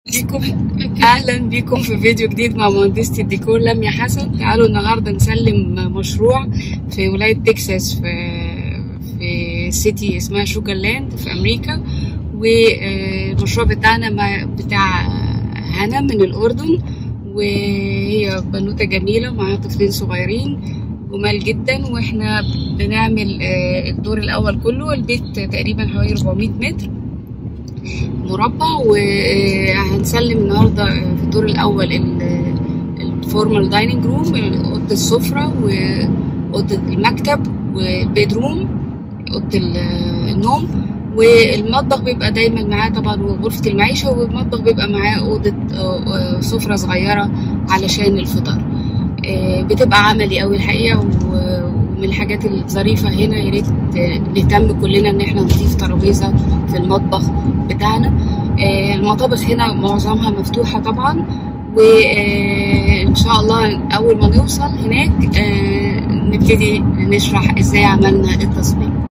بيكم اهلا بيكم في فيديو جديد مع مهندسة الديكور لميا حسن تعالوا النهارده نسلم مشروع في ولاية تكساس في في سيتي اسمها شوجر لاند في امريكا والمشروع بتاعنا مع بتاع هنا من الاردن وهي بنوته جميله ومعاها طفلين صغيرين جمال جدا واحنا بنعمل الدور الاول كله البيت تقريبا حوالي 400 متر مربع وهنسلم النهارده في الدور الاول الفورمال دايننج روم اوضه السفره واوضه المكتب والبيدروم اوضه النوم والمطبخ بيبقى دايما معاه طبعا غرفه المعيشه والمطبخ بيبقى معاه اوضه سفره صغيره علشان الفطار بتبقى عملي قوي الحقيقه ومن الحاجات الظريفه هنا يا ريت نهتم كلنا ان احنا نضيف ترابيزه في المطبخ بتاعنا المطابخ هنا معظمها مفتوحه طبعا وان شاء الله اول ما نوصل هناك نبتدي نشرح ازاي عملنا التصميم